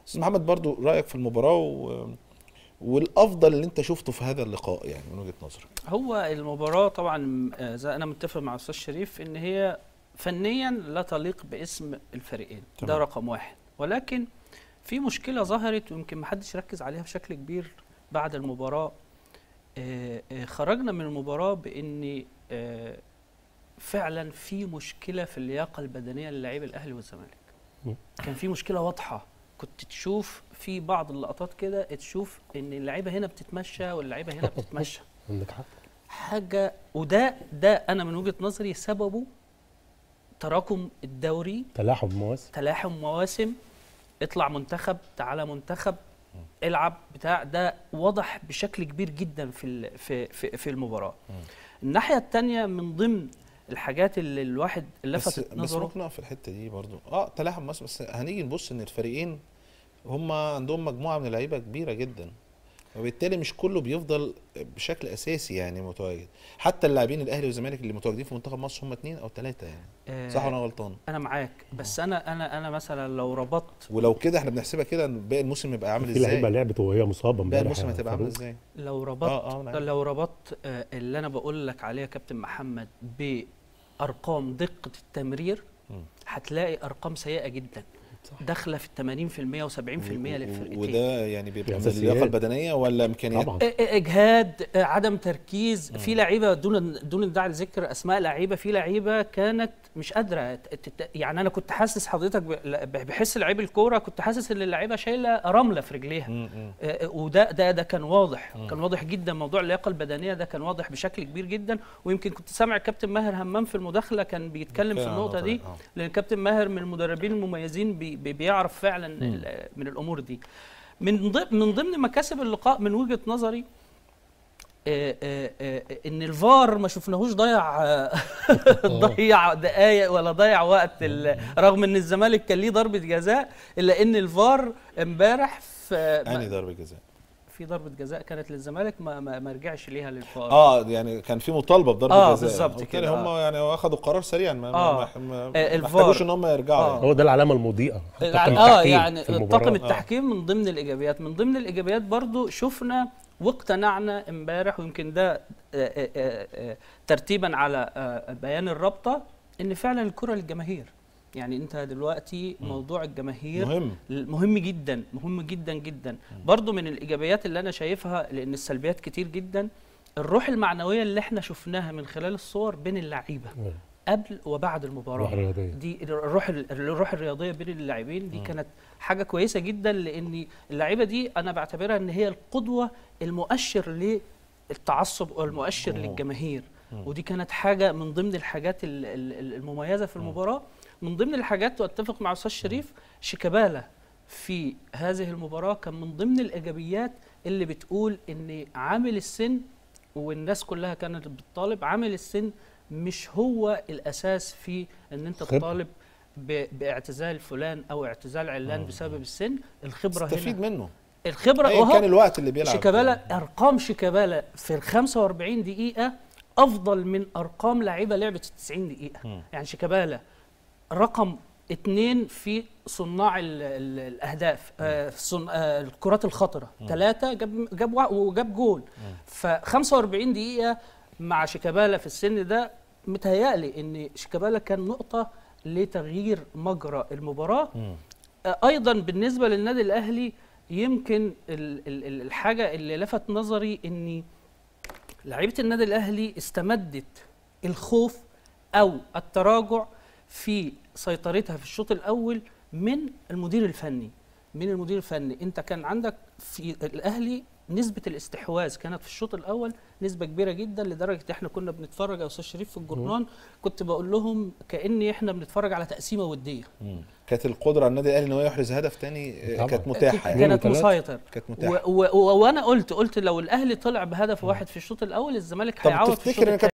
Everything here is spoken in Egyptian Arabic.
استاذ محمد برضو رايك في المباراه و... والافضل اللي انت شفته في هذا اللقاء يعني من وجهه نظرك هو المباراة طبعا آه، زي انا متفق مع استاذ شريف ان هي فنيا لا تليق باسم الفريقين ده تمام. رقم واحد ولكن في مشكلة ظهرت ويمكن ما حدش ركز عليها بشكل كبير بعد المباراة آه، آه، خرجنا من المباراة بان آه، فعلا في مشكلة في اللياقة البدنية للاعيب الاهلي والزمالك مم. كان في مشكلة واضحة كنت تشوف في بعض اللقطات كده تشوف ان اللعيبة هنا بتتمشى واللعيبة هنا بتتمشى عندك حق حاجه وده ده انا من وجهه نظري سببه تراكم الدوري تلاحم مواسم تلاحم مواسم اطلع منتخب تعالى منتخب العب بتاع ده واضح بشكل كبير جدا في ال- في في, في المباراه الناحيه الثانيه من ضمن الحاجات اللي الواحد بس لفتت بس نظره ممكن نقف في الحته دي برضو اه تلاحم بس بس هنيجي نبص ان الفريقين هم عندهم مجموعه من اللعيبه كبيره جدا وبالتالي مش كله بيفضل بشكل اساسي يعني متواجد حتى اللاعبين الاهلي والزمالك اللي متواجدين في منتخب مصر هم اثنين او ثلاثه يعني آه، صح ولا أنا غلطان انا معاك بس انا انا انا مثلا لو ربطت ولو كده احنا بنحسبها كده إن باقي الموسم يبقى عامل في لعيبه ازاي لعبت وهي مصابه باقي امبارح الموسم يا هتبقى عامل فاروق. ازاي لو ربطت اه اه أنا عارف. لو ربطت آه، اللي انا بقول لك عليه يا كابتن محمد بارقام دقه التمرير مم. هتلاقي ارقام سيئه جدا صح. داخله في 80% و70% للفرقتين وده يعني بيبقى من الأساسيات. اللياقه البدنيه ولا امكانيات طبعا إ- إ- اجهاد آه، عدم تركيز في لعيبه دون دون الداعي لذكر اسماء لعيبه في لعيبه كانت مش قادره ت- ت- يعني انا كنت حاسس حضرتك ب- لا، بحس لعيب الكوره كنت حاسس ان اللعيبه شايله رمله في رجليها مم، مم. آه، وده ده ده كان واضح كان واضح جدا موضوع اللياقه البدنيه ده كان واضح بشكل كبير جدا ويمكن كنت سامع الكابتن ماهر همام في المداخله كان بيتكلم في كان النقطه النقطة دي دي، آه. لان الكابتن ماهر من المدربين المميزين بي بي بيعرف فعلا ال- من الامور دي من ضمن من ضمن مكاسب اللقاء من وجهه نظري آه، آه، آه، ان الفار ما شفناهوش ضيع آه، ضيع دقايق ولا ضيع وقت ال- رغم ان الزمالك كان ليه ضربه جزاء الا ان الفار امبارح في انهي ضربه جزاء في ضربه جزاء كانت للزمالك ما ما, ما رجعش ليها للفار اه يعني كان في مطالبه بضربه آه، جزاء بالظبط وبالتالي كده، هم آه. يعني اخذوا قرار سريعا ما آه. ما, ما, آه، ما الفار. احتاجوش ان هم يرجعوا آه. يعني. هو ده العلامه المضيئه حتى الع- طاقم اه التحكيم يعني في المباراة. طاقم التحكيم من ضمن الايجابيات من ضمن الايجابيات برضو شفنا واقتنعنا امبارح ويمكن ده آه، آه، آه، آه، ترتيبا على آه، بيان الرابطه ان فعلا الكره للجماهير يعني انت دلوقتي موضوع الجماهير مهم مهم جدا مهم جدا جدا برضو من الايجابيات اللي انا شايفها لان السلبيات كتير جدا الروح المعنويه اللي احنا شفناها من خلال الصور بين اللعيبه آه. قبل وبعد المباراه الروح الرياضيه دي الروح الروح الرياضيه بين اللاعبين دي كانت حاجه كويسه جدا لان اللعيبه دي انا بعتبرها ان هي القدوه المؤشر للتعصب والمؤشر جمهور. للجماهير ودي كانت حاجه من ضمن الحاجات ال- ال- المميزه في المباراه من ضمن الحاجات واتفق مع استاذ شريف شيكابالا في هذه المباراه كان من ضمن الايجابيات اللي بتقول ان عامل السن والناس كلها كانت بتطالب عامل السن مش هو الاساس في ان انت خبرة. تطالب ب- باعتزال فلان او اعتزال علان بسبب السن الخبره تستفيد هنا منه الخبره ايا وهو كان الوقت اللي بيلعب شيكابالا ارقام شيكابالا في ال 45 دقيقه افضل من ارقام لعيبه لعبت 90 دقيقه مم. يعني شيكابالا رقم اثنين في صناع ال ال الاهداف آه في صن آه الكرات الخطره ثلاثه جاب جاب وا- وجاب جول ف 45 دقيقه مع شيكابالا في السن ده متهيألي ان شيكابالا كان نقطه لتغيير مجرى المباراه مم. آه، ايضا بالنسبه للنادي الاهلي يمكن ال- ال- ال- الحاجه اللي لفت نظري ان لعيبه النادي الاهلي استمدت الخوف او التراجع في سيطرتها في الشوط الاول من المدير الفني من المدير الفني انت كان عندك في الاهلي نسبه الاستحواذ كانت في الشوط الاول نسبه كبيره جدا لدرجه احنا كنا بنتفرج يا استاذ شريف في الجورنال كنت بقول لهم كاني احنا بنتفرج على تقسيمه وديه مم. كانت القدره على النادي الاهلي ان هو يحرز هدف تاني آه، طبعاً. كانت متاحه يعني اتنين كانت وتلاتة. مسيطر كانت و- متاحه و- و- وانا قلت قلت لو الاهلي طلع بهدف واحد في الشوط الاول الزمالك طب هيعوض في تفتكر الشوط ان الثاني